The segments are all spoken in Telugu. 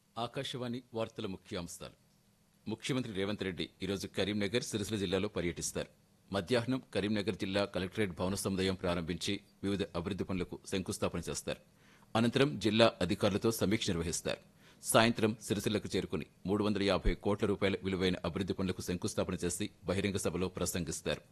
ఆకాశవాణి వార్తల ముఖ్యాంశాలు ముఖ్యమంత్రి రేవంత్ రెడ్డి ఈరోజు కరీంనగర్ సిరిసిల్ల జిల్లాలో పర్యటిస్తారు మధ్యాహ్నం కరీంనగర్ జిల్లా కలెక్టరేట్ భవన సముదాయం ప్రారంభించి వివిధ అభివృద్ది పనులకు శంకుస్థాపన చేస్తారు అనంతరం జిల్లా అధికారులతో సమీక్ష నిర్వహిస్తారు సాయంత్రం సిరిసిల్లకు చేరుకుని మూడు వందల యాభై కోట్ల రూపాయల విలువైన అభివృద్ది పనులకు శంకుస్థాపన చేసి బహిరంగ సభలో ప్రసంగిస్తారు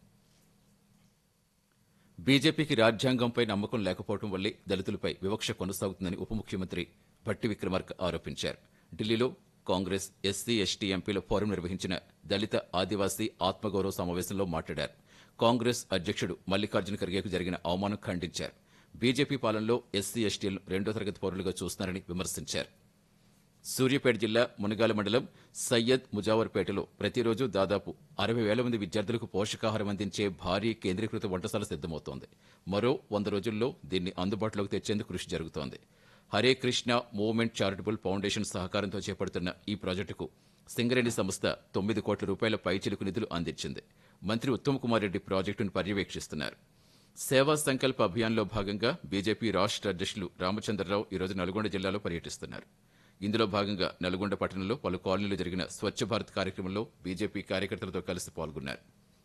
బీజేపీకి రాజ్యాంగంపై నమ్మకం లేకపోవడం వల్లే దళితులపై వివక్ష కొనసాగుతుందని ఉప ముఖ్యమంత్రి భట్టి విక్రమార్క ఆరోపించారు ఢిల్లీలో కాంగ్రెస్ ఎస్సీ ఎస్టీ ఎంపీల ఫోరం నిర్వహించిన దళిత ఆదివాసీ ఆత్మగౌరవ సమావేశంలో మాట్లాడారు కాంగ్రెస్ అధ్యక్షుడు మల్లికార్జున ఖర్గేకు జరిగిన అవమానం ఖండించారు బీజేపీ పాలనలో ఎస్సీ ఎస్టీలను రెండో తరగతి పౌరులుగా చూస్తున్నారని విమర్శించారు సూర్యాపేట జిల్లా మునగాల మండలం సయ్యద్ ముజావర్పేటలో ప్రతిరోజు దాదాపు అరవై వేల మంది విద్యార్థులకు పోషకాహారం అందించే భారీ కేంద్రీకృత వంటశాల సిద్దమవుతోంది మరో వంద రోజుల్లో దీన్ని అందుబాటులోకి తెచ్చేందుకు కృషి జరుగుతోంది Hare Krishna movement charitable foundation సహకారంతో చేపడుతున్న ఈ ప్రాజెక్టుకు సింగరేణి సంస్థ తొమ్మిది కోట్ల రూపాయల పైచిలుకు నిధులు అందించింది మంత్రి ఉత్తమ్ కుమార్ రెడ్డి ప్రాజెక్టును పర్యవేక్షిస్తున్నారు సేవా సంకల్ప అభియాన్లో భాగంగా బీజేపీ రాష్ట్ర అధ్యక్షులు రామచంద్రరావు ఈరోజు నల్గొండ జిల్లాలో పర్యటిస్తున్నారు ఇందులో భాగంగా నల్గొండ పట్టణంలో పలు కాలనీలో జరిగిన స్వచ్ఛ భారత్ కార్యక్రమంలో బీజేపీ కార్యకర్తలతో కలిసి పాల్గొన్నారు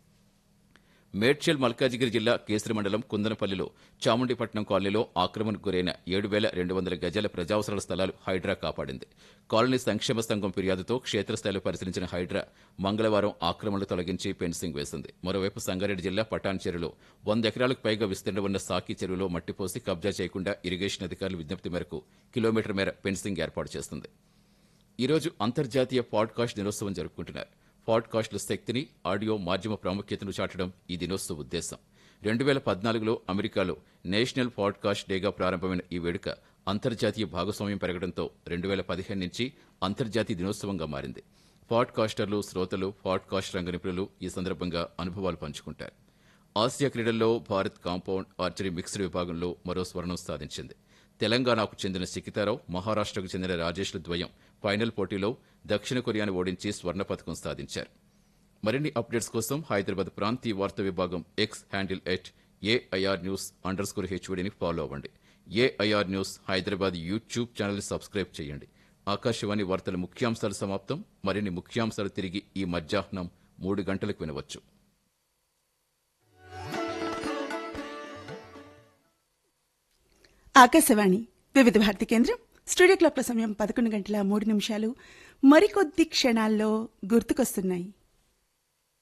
మేడ్చల్ మల్కాజిగిరి జిల్లా కేసరి మండలం కుందనపల్లిలో చాముండిపట్నం కాలనీలో ఆక్రమణకు గురైన ఏడు వేల రెండు వందల గజాల ప్రజావసరాల స్థలాలు హైడ్రా కాపాడింది కాలనీ సంక్షేమ సంఘం ఫిర్యాదుతో క్షేత్రస్థాయిలో పరిశీలించిన హైడ్రా మంగళవారం ఆక్రమణలు తొలగించి ఫెన్సింగ్ వేసింది మరోవైపు సంగారెడ్డి జిల్లా పటాన్ చెరువులో వంద ఎకరాలకు పైగా విస్తీర్ణం ఉన్న సాకి చెరువులో మట్టిపోసి కబ్జా చేయకుండా ఇరిగేషన్ అధికారుల విజ్ఞప్తి మేరకు కిలోమీటర్ మేర ఫెన్సింగ్ ఏర్పాటు చేస్తుంది ఈరోజు అంతర్జాతీయ పాడ్కాస్ట్ దినోత్సవం జరుపుకుంటున్నారు పాడ్కాస్ట్ల శక్తిని ఆడియో మాధ్యమ ప్రాముఖ్యతను చాటడం ఈ దినోత్సవ ఉద్దేశం రెండు వేల పద్నాలుగులో అమెరికాలో నేషనల్ పాడ్కాస్ట్ డేగా ప్రారంభమైన ఈ వేడుక అంతర్జాతీయ భాగస్వామ్యం పెరగడంతో రెండు వేల పదిహేను నుంచి అంతర్జాతీయ దినోత్సవంగా మారింది పాడ్కాస్టర్లు శ్రోతలు పాడ్కాస్ట్ రంగ నిపుణులు ఈ సందర్భంగా అనుభవాలు పంచుకుంటారు ఆసియా క్రీడల్లో భారత్ కాంపౌండ్ ఆర్చరీ మిక్స్డ్ విభాగంలో మరో స్వర్ణం సాధించింది తెలంగాణకు చెందిన సికితారావు మహారాష్ట్రకు చెందిన రాజేష్ల ద్వయం ఫైనల్ పోటీలో దక్షిణ కొరియాను ఓడించి స్వర్ణ పథకం సాధించారు మరిన్ని అప్డేట్స్ కోసం హైదరాబాద్ ప్రాంతీయ వార్తా విభాగం X handle at AIR news underscore హెచ్వడిని ఫాలో అవ్వండి AIR news Hyderabad YouTube channel subscribe చేయండి ఆకాశవాణి వార్తల ముఖ్యాంశాలు సమాప్తం మరిన్ని ముఖ్యాంశాలు తిరిగి ఈ మధ్యాహ్నం మూడు గంటలకు వినవచ్చు ఆకాశవాణి వివిధ భారతి కేంద్రం స్టూడియో క్లాక్ల సమయం పదకొండు గంటల మూడు నిమిషాలు మరికొద్ది క్షణాల్లో గుర్తుకొస్తున్నాయి